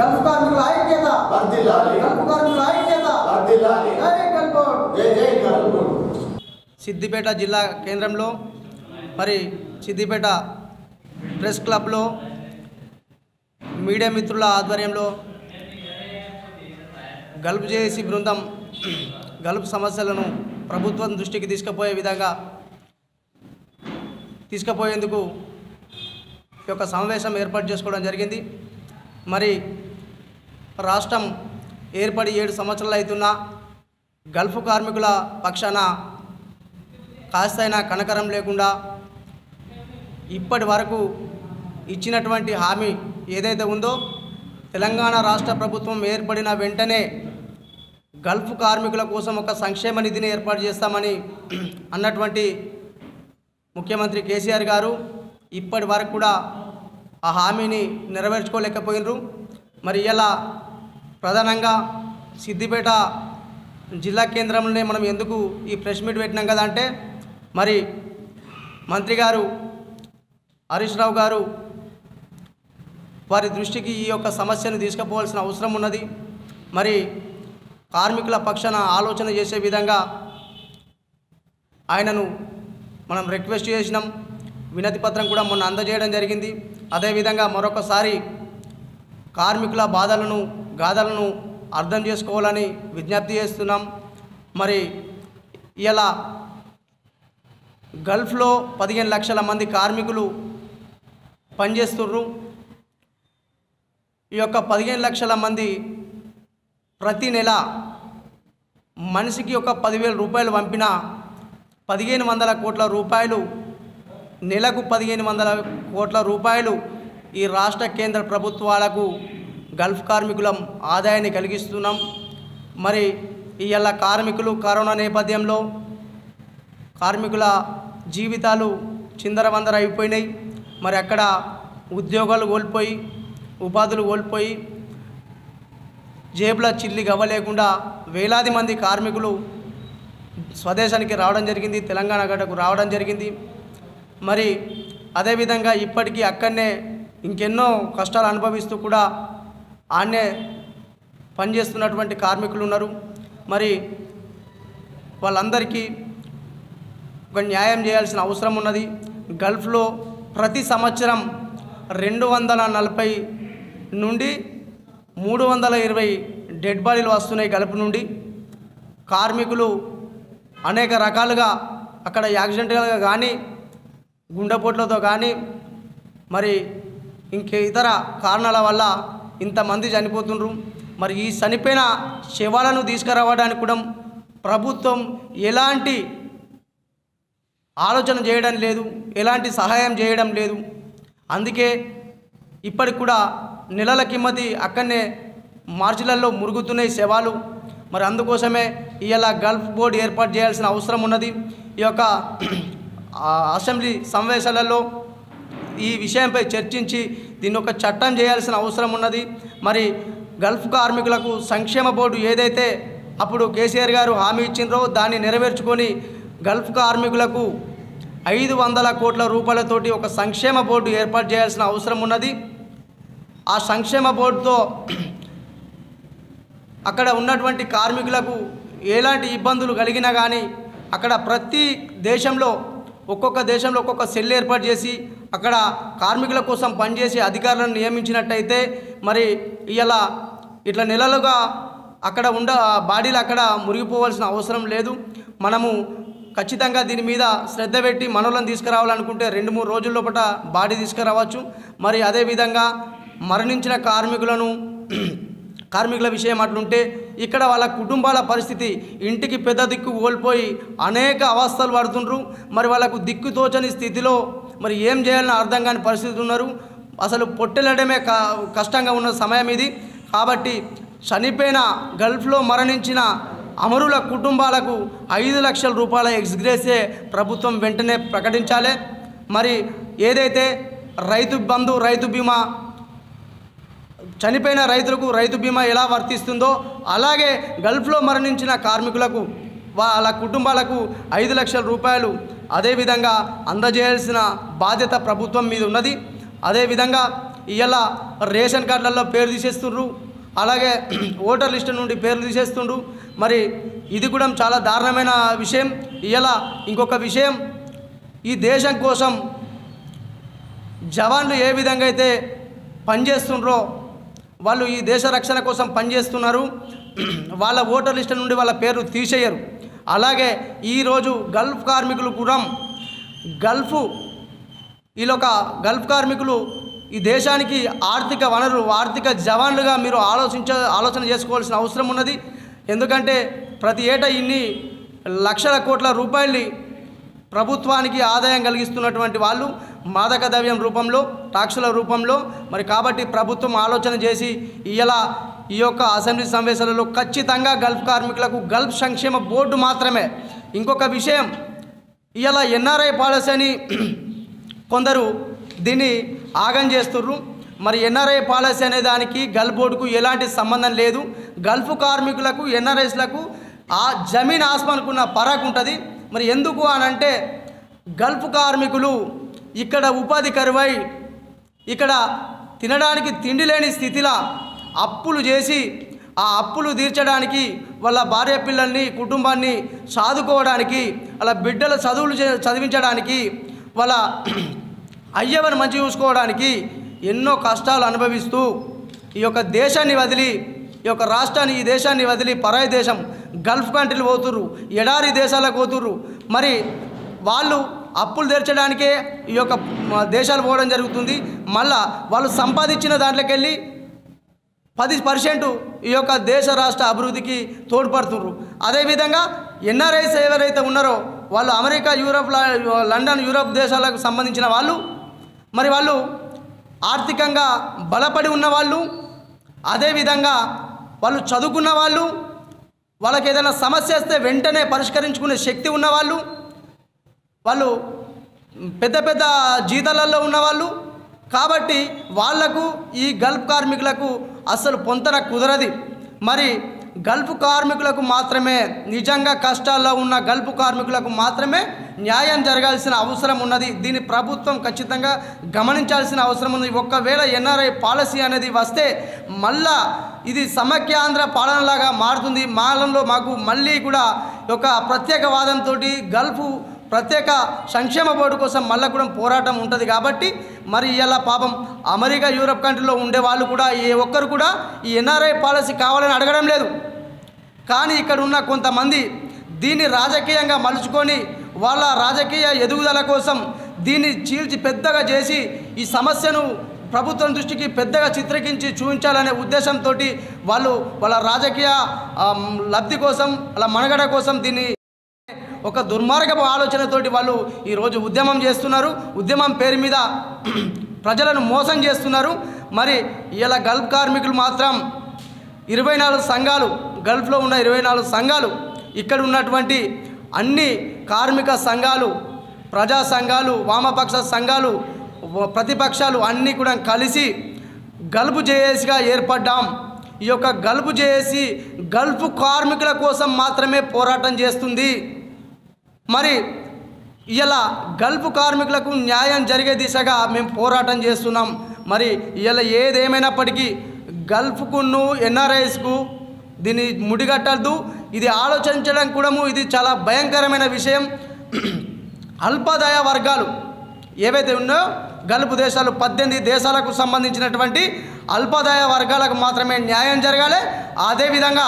Gulf కార్మికుల ఐక్యత వర్ధిల్లాలి. గల్ఫ్ కార్మికుల ఐక్యత వర్ధిల్లాలి. జై గల్ఫ్ జై జై గల్ఫ్ సిద్దిపేట జిల్లా కేంద్రంలో మరి సిద్దిపేట ప్రెస్ క్లబ్లో మీడియా మిత్రుల ఆధ్వర్యంలో గల్ఫ్ జేఏసీ బృందం గల్ఫ్ సమస్యలను ప్రభుత్వం దృష్టికి తీసుకుపోయే విధంగా తీసుకుపోయేందుకు ఈ యొక్క సమావేశం ఏర్పాటు చేసుకోవడం జరిగింది మరి రాష్ట్రం ఏర్పడి ఏడు సంవత్సరాలు అవుతున్నా గల్ఫ్ కార్మికుల పక్షాన కాస్తైనా కనకరం లేకుండా ఇప్పటి వరకు ఇచ్చినటువంటి హామీ ఏదైతే ఉందో తెలంగాణ రాష్ట్ర ప్రభుత్వం ఏర్పడిన వెంటనే గల్ఫ్ కార్మికుల కోసం ఒక సంక్షేమ నిధిని ఏర్పాటు చేస్తామని అన్నటువంటి ముఖ్యమంత్రి కేసీఆర్ గారు ఇప్పటి వరకు కూడా ఆ హామీని నెరవేర్చుకోలేకపోయినరు మరి ఇలా ప్రధానంగా సిద్దిపేట జిల్లా కేంద్రంలోనే మనం ఎందుకు ఈ ప్రెస్ మీట్ పెట్టినాం కదా అంటే మరి మంత్రి గారు హరీష్ రావు గారు వారి దృష్టికి ఈ యొక్క సమస్యను తీసుకుపోవాల్సిన అవసరం ఉన్నది మరి కార్మికుల పక్షాన ఆలోచన చేసే విధంగా ఆయనను మనం రిక్వెస్ట్ చేసినాం వినతి పత్రం కూడా మొన్న అందజేయడం జరిగింది అదేవిధంగా మరొకసారి కార్మికుల బాధలను గాథలను అర్థం చేసుకోవాలని విజ్ఞప్తి చేస్తున్నాం మరి ఇలా గల్ఫ్లో పదిహేను లక్షల మంది కార్మికులు పనిచేస్తుర్రు ఈ యొక్క పదిహేను లక్షల మంది ప్రతి నెల మనిషికి ఒక పదివేల రూపాయలు పంపిన పదిహేను వందల కోట్ల రూపాయలు నెలకు పదిహేను వందల కోట్ల రూపాయలు ఈ రాష్ట్ర కేంద్ర ప్రభుత్వాలకు గల్ఫ్ కార్మికుల ఆదాయాన్ని కలిగిస్తున్నాం మరి ఇవాళ కార్మికులు కరోనా నేపథ్యంలో కార్మికుల జీవితాలు చిందరవందర అయిపోయినాయి మరి అక్కడ ఉద్యోగాలు కోల్పోయి ఉపాధులు కోల్పోయి జేబుల చిల్లి గవ్వలేకుండా వేలాది మంది కార్మికులు స్వదేశానికి రావడం జరిగింది తెలంగాణ గడ్డకు రావడం జరిగింది మరి అదేవిధంగా ఇప్పటికీ అక్కడనే ఇంకెన్నో కష్టాలు అనుభవిస్తూ కూడా ఆన్నే పనిచేస్తున్నటువంటి కార్మికులు ఉన్నారు మరి వాళ్ళందరికీ ఒక న్యాయం చేయాల్సిన అవసరం ఉన్నది గల్ఫ్లో ప్రతి సంవత్సరం రెండు వందల నలభై నుండి మూడు వందల ఇరవై డెడ్ బాడీలు వస్తున్నాయి గల్ఫ్ నుండి కార్మికులు అనేక రకాలుగా అక్కడ యాక్సిడెంట్గా కానీ గుండెపోట్లతో కానీ మరి ఇంకే ఇతర కారణాల వల్ల ఇంతమంది చనిపోతుండ్రు మరి ఈ చనిపోయిన శవాలను తీసుకురావడానికి కూడా ప్రభుత్వం ఎలాంటి ఆలోచన చేయడం లేదు ఎలాంటి సహాయం చేయడం లేదు అందుకే ఇప్పటికి కూడా నెలల కిమ్మతి అక్కడనే మార్చిలలో మురుగుతున్నాయి శవాలు మరి అందుకోసమే ఇవాళ గల్ఫ్ బోర్డు ఏర్పాటు చేయాల్సిన అవసరం ఉన్నది ఈ యొక్క ఆ, అసెంబ్లీ సమావేశాలలో ఈ విషయంపై చర్చించి దీన్ని ఒక చట్టం చేయాల్సిన అవసరం ఉన్నది మరి గల్ఫ్ కార్మికులకు సంక్షేమ బోర్డు ఏదైతే అప్పుడు కేసీఆర్ గారు హామీ ఇచ్చిండ్రో దాన్ని నెరవేర్చుకొని గల్ఫ్ కార్మికులకు ఐదు వందల కోట్ల రూపాయలతోటి ఒక సంక్షేమ బోర్డు ఏర్పాటు చేయాల్సిన అవసరం ఉన్నది ఆ సంక్షేమ బోర్డుతో అక్కడ ఉన్నటువంటి కార్మికులకు ఎలాంటి ఇబ్బందులు కలిగినా కానీ అక్కడ ప్రతి దేశంలో ఒక్కొక్క దేశంలో ఒక్కొక్క సెల్ ఏర్పాటు చేసి అక్కడ కార్మికుల కోసం పనిచేసే అధికారులను నియమించినట్టయితే మరి ఇవాళ ఇట్లా నెలలుగా అక్కడ ఉండ బాడీలు అక్కడ మురిగిపోవాల్సిన అవసరం లేదు మనము ఖచ్చితంగా దీని మీద శ్రద్ధ పెట్టి మనోళ్ళని తీసుకురావాలనుకుంటే రెండు మూడు రోజుల లోపల బాడీ తీసుకురావచ్చు మరి అదేవిధంగా మరణించిన కార్మికులను కార్మికుల విషయం అట్లుంటే ఇక్కడ వాళ్ళ కుటుంబాల పరిస్థితి ఇంటికి పెద్ద దిక్కు కోల్పోయి అనేక అవస్థలు పడుతుండ్రు మరి వాళ్ళకు దిక్కు తోచని స్థితిలో మరి ఏం చేయాలని అర్థం కాని పరిస్థితి ఉన్నారు అసలు పొట్టెలడమే క కష్టంగా ఉన్న సమయం ఇది కాబట్టి చనిపోయిన గల్ఫ్లో మరణించిన అమరుల కుటుంబాలకు ఐదు లక్షల రూపాయల ఎక్స్గ్రేసే ప్రభుత్వం వెంటనే ప్రకటించాలి మరి ఏదైతే రైతు బంధు రైతు బీమా చనిపోయిన రైతులకు రైతు బీమా ఎలా వర్తిస్తుందో అలాగే గల్ఫ్లో మరణించిన కార్మికులకు వాళ్ళ కుటుంబాలకు ఐదు లక్షల రూపాయలు అదేవిధంగా అందజేయాల్సిన బాధ్యత ప్రభుత్వం మీద ఉన్నది అదేవిధంగా ఇలా రేషన్ కార్డులలో పేరు తీసేస్తుండ్రు అలాగే ఓటర్ లిస్టు నుండి పేర్లు తీసేస్తుండ్రు మరి ఇది కూడా చాలా దారుణమైన విషయం ఇలా ఇంకొక విషయం ఈ దేశం కోసం జవాన్లు ఏ విధంగా అయితే పనిచేస్తుండ్రో వాళ్ళు ఈ దేశ రక్షణ కోసం పనిచేస్తున్నారు వాళ్ళ ఓటర్ లిస్టు నుండి వాళ్ళ పేరు తీసేయరు అలాగే ఈరోజు గల్ఫ్ కార్మికులు కూడా గల్ఫ్ వీళ్ళొక గల్ఫ్ కార్మికులు ఈ దేశానికి ఆర్థిక వనరు ఆర్థిక జవాన్లుగా మీరు ఆలోచించ ఆలోచన చేసుకోవాల్సిన అవసరం ఉన్నది ఎందుకంటే ప్రతి ఏటా ఇన్ని లక్షల కోట్ల రూపాయల్ని ప్రభుత్వానికి ఆదాయం కలిగిస్తున్నటువంటి వాళ్ళు మాదక ద్రవ్యం రూపంలో టాక్సుల రూపంలో మరి కాబట్టి ప్రభుత్వం ఆలోచన చేసి ఇలా ఈ యొక్క అసెంబ్లీ సమావేశాలలో ఖచ్చితంగా గల్ఫ్ కార్మికులకు గల్ఫ్ సంక్షేమ బోర్డు మాత్రమే ఇంకొక విషయం ఇలా ఎన్ఆర్ఐ పాలసీ అని కొందరు దీన్ని ఆగం చేస్తుర్రు మరి ఎన్ఆర్ఐ పాలసీ అనే దానికి గల్ఫ్ బోర్డుకు ఎలాంటి సంబంధం లేదు గల్ఫ్ కార్మికులకు ఎన్ఆర్ఐస్లకు ఆ జమీన్ ఆస్మానుకున్న పరాకు ఉంటుంది మరి ఎందుకు అని అంటే గల్ఫ్ కార్మికులు ఇక్కడ ఉపాధి కరువై ఇక్కడ తినడానికి తిండి లేని స్థితిలో అప్పులు చేసి ఆ అప్పులు తీర్చడానికి వాళ్ళ భార్య పిల్లల్ని కుటుంబాన్ని సాదుకోవడానికి వాళ్ళ బిడ్డల చదువులు చే- చదివించడానికి వాళ్ళ అయ్యవని మంచి చూసుకోవడానికి ఎన్నో కష్టాలు అనుభవిస్తూ ఈ యొక్క దేశాన్ని వదిలి ఈ యొక్క రాష్ట్రాన్ని ఈ దేశాన్ని వదిలి పరాయి దేశం గల్ఫ్ కంట్రీలు పోతుర్రు ఎడారి దేశాలకు పోతుర్రు మరి వాళ్ళు అప్పులు తీర్చడానికే ఈ యొక్క మ, దేశాలు పోవడం జరుగుతుంది మళ్ళా వాళ్ళు సంపాదించిన దాంట్లోకి వెళ్ళి పది పర్సెంట్ ఈ యొక్క దేశ రాష్ట్ర అభివృద్ధికి తోడ్పడుతున్నారు అదేవిధంగా ఎన్ఆర్ఐస్ ఎవరైతే ఉన్నారో వాళ్ళు అమెరికా యూరప్ ల- లండన్ యూరప్ దేశాలకు సంబంధించిన వాళ్ళు మరి వాళ్ళు ఆర్థికంగా బలపడి ఉన్నవాళ్ళు అదేవిధంగా వాళ్ళు చదువుకున్న వాళ్ళు వాళ్ళకి ఏదైనా సమస్య వస్తే వెంటనే పరిష్కరించుకునే శక్తి ఉన్నవాళ్ళు వాళ్ళు పెద్ద పెద్ద జీతాలలో ఉన్నవాళ్ళు కాబట్టి వాళ్లకు ఈ గల్ఫ్ కార్మికులకు అస్సలు పొంతన కుదరది మరి గల్ఫ్ కార్మికులకు మాత్రమే నిజంగా కష్టాల్లో ఉన్న గల్ఫ్ కార్మికులకు మాత్రమే న్యాయం జరగాల్సిన అవసరం ఉన్నది దీన్ని ప్రభుత్వం ఖచ్చితంగా గమనించాల్సిన అవసరం ఉంది ఒకవేళ ఎన్ఆర్ఐ పాలసీ అనేది వస్తే మళ్ళా ఇది సమైక్యాంధ్ర పాలనలాగా మారుతుంది మాలంలో మాకు మళ్ళీ కూడా ఒక ప్రత్యేక వాదంతో గల్ఫ్ ప్రత్యేక సంక్షేమ బోర్డు కోసం మళ్ళీ కూడా పోరాటం ఉంటుంది కాబట్టి మరి ఇలా పాపం అమెరికా యూరప్ కంట్రీలో ఉండే వాళ్ళు కూడా ఏ ఒక్కరు కూడా ఈ ఎన్ఆర్ఐ పాలసీ కావాలని అడగడం లేదు కానీ ఇక్కడ ఉన్న కొంతమంది దీన్ని రాజకీయంగా మలుచుకొని వాళ్ళ రాజకీయ ఎదుగుదల కోసం దీన్ని చీల్చి పెద్దగా చేసి ఈ సమస్యను ప్రభుత్వం దృష్టికి పెద్దగా చిత్రీకరించి చూపించాలనే ఉద్దేశంతో వాళ్ళు వాళ్ళ రాజకీయ ఆ, లబ్ధి కోసం వాళ్ళ మనుగడ కోసం దీన్ని ఒక దుర్మార్గపు ఆలోచనతోటి వాళ్ళు ఈరోజు ఉద్యమం చేస్తున్నారు ఉద్యమం పేరు మీద ప్రజలను మోసం చేస్తున్నారు మరి ఇలా గల్ఫ్ కార్మికులు మాత్రం ఇరవై నాలుగు సంఘాలు గల్ఫ్లో ఉన్న ఇరవై నాలుగు సంఘాలు ఇక్కడ ఉన్నటువంటి అన్ని కార్మిక సంఘాలు ప్రజా సంఘాలు వామపక్ష సంఘాలు వ- ప్రతిపక్షాలు అన్నీ కూడా కలిసి గల్ఫ్ జేఏసీగా ఏర్పడ్డాం ఈ యొక్క గల్ఫ్ జేఏసీ గల్ఫ్ కార్మికుల కోసం మాత్రమే పోరాటం చేస్తుంది మరి ఇలా గల్ఫ్ కార్మికులకు న్యాయం జరిగే దిశగా మేము పోరాటం చేస్తున్నాం మరి ఇలా ఏదేమైనప్పటికీ గల్ఫ్కును ఎన్ఆర్ఐస్కు దీన్ని ముడిగట్టద్దు ఇది ఆలోచించడం కూడా ఇది చాలా భయంకరమైన విషయం అల్పాదాయ వర్గాలు ఏవైతే ఉన్నాయో గల్ఫ్ దేశాలు పద్దెనిమిది దేశాలకు సంబంధించినటువంటి అల్పాదాయ వర్గాలకు మాత్రమే న్యాయం జరగాలి అదేవిధంగా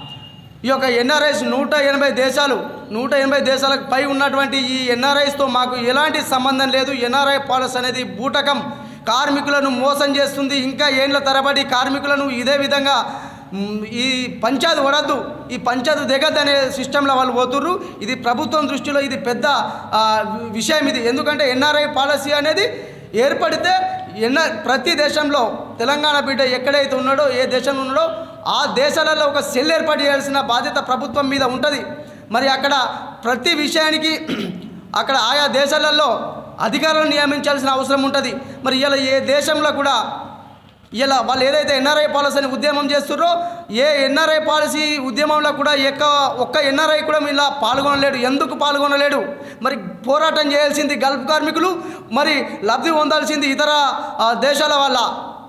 ఈ యొక్క ఎన్ఆర్ఐస్ నూట ఎనభై దేశాలు నూట ఎనభై దేశాలకు పై ఉన్నటువంటి ఈ ఎన్ఆర్ఐస్తో మాకు ఎలాంటి సంబంధం లేదు ఎన్ఆర్ఐ పాలసీ అనేది బూటకం కార్మికులను మోసం చేస్తుంది ఇంకా ఏండ్ల తరబడి కార్మికులను ఇదే విధంగా మ్, ఈ పంచాయతీ వడద్దు ఈ పంచాయతీ దిగద్దు అనే సిస్టంలో వాళ్ళు పోతుర్రు ఇది ప్రభుత్వం దృష్టిలో ఇది పెద్ద ఆ, విషయం ఇది ఎందుకంటే ఎన్ఆర్ఐ పాలసీ అనేది ఏర్పడితే ఎన్న ప్రతి దేశంలో తెలంగాణ బిడ్డ ఎక్కడైతే ఉన్నాడో ఏ దేశంలో ఉన్నాడో ఆ దేశాలలో ఒక సెల్ ఏర్పాటు చేయాల్సిన బాధ్యత ప్రభుత్వం మీద ఉంటుంది మరి అక్కడ ప్రతి విషయానికి అక్కడ ఆయా దేశాలలో అధికారులను నియమించాల్సిన అవసరం ఉంటుంది మరి ఇలా ఏ దేశంలో కూడా ఇలా వాళ్ళు ఏదైతే ఎన్ఆర్ఐ పాలసీ అని ఉద్యమం చేస్తున్నారో ఏ ఎన్ఆర్ఐ పాలసీ ఉద్యమంలో కూడా ఎక్క ఒక్క ఎన్ఆర్ఐ కూడా ఇలా పాల్గొనలేడు ఎందుకు పాల్గొనలేడు మరి పోరాటం చేయాల్సింది గల్ఫ్ కార్మికులు మరి లబ్ధి పొందాల్సింది ఇతర ఆ, దేశాల వల్ల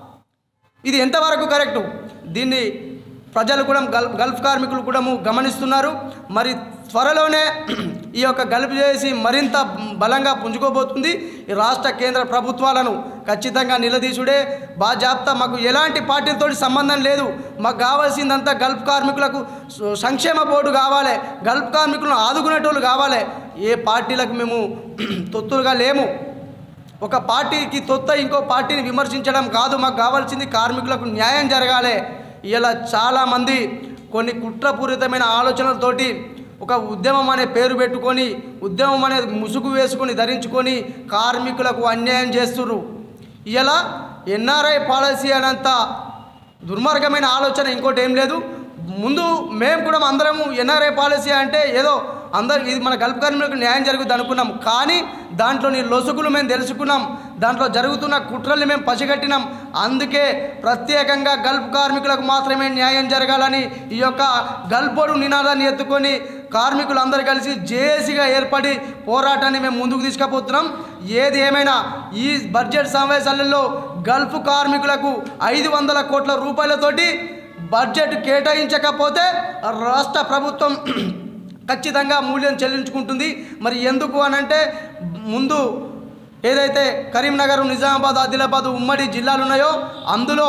ఇది ఎంతవరకు కరెక్టు దీన్ని ప్రజలు కూడా గల్ఫ్ గల్ఫ్ కార్మికులు కూడా గమనిస్తున్నారు మరి త్వరలోనే ఈ యొక్క గల్ఫ్ చేసి మరింత బలంగా పుంజుకోబోతుంది ఈ రాష్ట్ర కేంద్ర ప్రభుత్వాలను ఖచ్చితంగా నిలదీసుడే బాజాప్తా మాకు ఎలాంటి పార్టీలతో సంబంధం లేదు మాకు కావాల్సిందంతా గల్ఫ్ కార్మికులకు సు- సంక్షేమ బోర్డు కావాలి గల్ఫ్ కార్మికులను ఆదుకునేటోళ్ళు కావాలి ఏ పార్టీలకు మేము తొత్తులుగా లేము ఒక పార్టీకి తొత్త ఇంకో పార్టీని విమర్శించడం కాదు మాకు కావాల్సింది కార్మికులకు న్యాయం జరగాలి ఇలా చాలామంది కొన్ని కుట్రపూరితమైన ఆలోచనలతోటి ఒక ఉద్యమం అనే పేరు పెట్టుకొని ఉద్యమం అనే ముసుగు వేసుకొని ధరించుకొని కార్మికులకు అన్యాయం చేస్తుర్రు ఇలా ఎన్ఆర్ఐ పాలసీ అనంత దుర్మార్గమైన ఆలోచన ఇంకోటి ఏం లేదు ముందు మేము కూడా అందరము ఎన్ఆర్ఐ పాలసీ అంటే ఏదో అందరు ఇది మన గల్ఫ్ కార్మికులకు న్యాయం జరుగుతుంది అనుకున్నాం కానీ దాంట్లోని లొసుగులు మేము తెలుసుకున్నాం దాంట్లో జరుగుతున్న కుట్రల్ని మేము పసిగట్టినాం అందుకే ప్రత్యేకంగా గల్ఫ్ కార్మికులకు మాత్రమే న్యాయం జరగాలని ఈ యొక్క గల్ఫోడు నినాదాన్ని ఎత్తుకొని కార్మికులు అందరూ కలిసి జేఏసీగా ఏర్పడి పోరాటాన్ని మేము ముందుకు తీసుకుపోతున్నాం ఏది ఏమైనా ఈ బడ్జెట్ సమావేశాలలో గల్ఫ్ కార్మికులకు ఐదు వందల కోట్ల రూపాయలతోటి బడ్జెట్ కేటాయించకపోతే రాష్ట్ర ప్రభుత్వం ఖచ్చితంగా మూల్యం చెల్లించుకుంటుంది మరి ఎందుకు అనంటే ముందు ఏదైతే కరీంనగర్ నిజామాబాద్ ఆదిలాబాద్ ఉమ్మడి జిల్లాలు ఉన్నాయో అందులో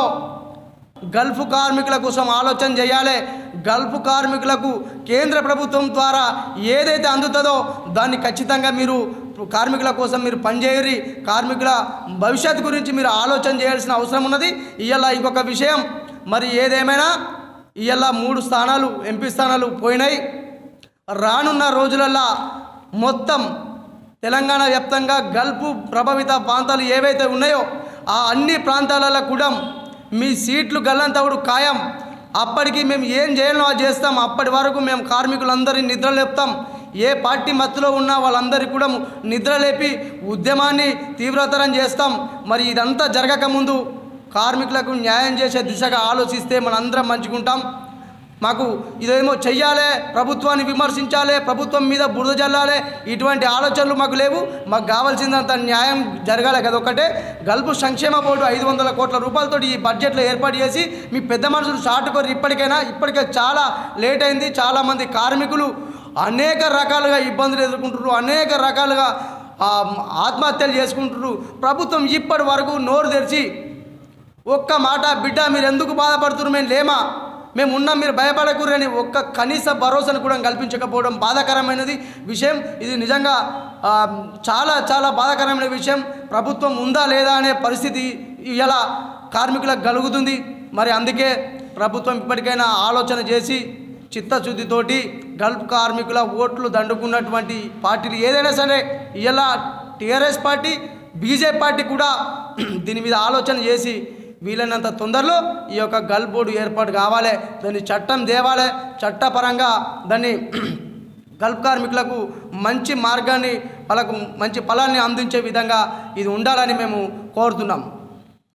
గల్ఫ్ కార్మికుల కోసం ఆలోచన చేయాలి గల్ఫ్ కార్మికులకు కేంద్ర ప్రభుత్వం ద్వారా ఏదైతే అందుతుందో దాన్ని ఖచ్చితంగా మీరు కార్మికుల కోసం మీరు పనిచేయరి కార్మికుల భవిష్యత్తు గురించి మీరు ఆలోచన చేయాల్సిన అవసరం ఉన్నది ఇవాళ ఇంకొక విషయం మరి ఏదేమైనా ఇవాళ మూడు స్థానాలు ఎంపీ స్థానాలు పోయినాయి రానున్న రోజులల్లో మొత్తం తెలంగాణ వ్యాప్తంగా గల్ఫ్ ప్రభావిత ప్రాంతాలు ఏవైతే ఉన్నాయో ఆ అన్ని ప్రాంతాలలో కూడా మీ సీట్లు గల్లంతవుడు ఖాయం అప్పటికి మేము ఏం చేయాలో అది చేస్తాం అప్పటి వరకు మేము కార్మికులందరినీ నిద్రలేపుతాం ఏ పార్టీ మత్తులో ఉన్నా వాళ్ళందరికీ కూడా నిద్రలేపి ఉద్యమాన్ని తీవ్రతరం చేస్తాం మరి ఇదంతా జరగకముందు కార్మికులకు న్యాయం చేసే దిశగా ఆలోచిస్తే మనందరం మంచుకుంటాం మాకు ఇదేమో చెయ్యాలి ప్రభుత్వాన్ని విమర్శించాలి ప్రభుత్వం మీద బురద జల్లాలి ఇటువంటి ఆలోచనలు మాకు లేవు మాకు కావాల్సిందంత న్యాయం జరగాలి కదొక్కటే గల్ఫ్ సంక్షేమ బోర్డు ఐదు వందల కోట్ల రూపాయలతో ఈ బడ్జెట్లో ఏర్పాటు చేసి మీ పెద్ద మనుషులు షార్ట్కోరు ఇప్పటికైనా ఇప్పటికే చాలా లేట్ అయింది చాలామంది కార్మికులు అనేక రకాలుగా ఇబ్బందులు ఎదుర్కొంటున్నారు అనేక రకాలుగా ఆ, ఆత్మహత్యలు చేసుకుంటున్నారు ప్రభుత్వం ఇప్పటి వరకు నోరు తెరిచి ఒక్క మాట బిడ్డ మీరు ఎందుకు బాధపడుతున్నారు మేము లేమా మేము ఉన్నాం మీరు భయపడకూరని ఒక్క కనీస భరోసాను కూడా కల్పించకపోవడం బాధాకరమైనది విషయం ఇది నిజంగా ఆ, చాలా చాలా బాధాకరమైన విషయం ప్రభుత్వం ఉందా లేదా అనే పరిస్థితి ఇలా కార్మికులకు కలుగుతుంది మరి అందుకే ప్రభుత్వం ఇప్పటికైనా ఆలోచన చేసి చిత్తశుద్ధితోటి గల్ఫ్ కార్మికుల ఓట్లు దండుకున్నటువంటి పార్టీలు ఏదైనా సరే ఇలా టీఆర్ఎస్ పార్టీ బీజేపీ పార్టీ కూడా దీని మీద ఆలోచన చేసి వీలైనంత తొందరలో ఈ యొక్క గల్ఫ్ బోర్డు ఏర్పాటు కావాలి దాన్ని చట్టం తేవాలి చట్టపరంగా దాన్ని గల్ఫ్ కార్మికులకు మంచి మార్గాన్ని వాళ్ళకు మంచి ఫలాన్ని అందించే విధంగా ఇది ఉండాలని మేము కోరుతున్నాం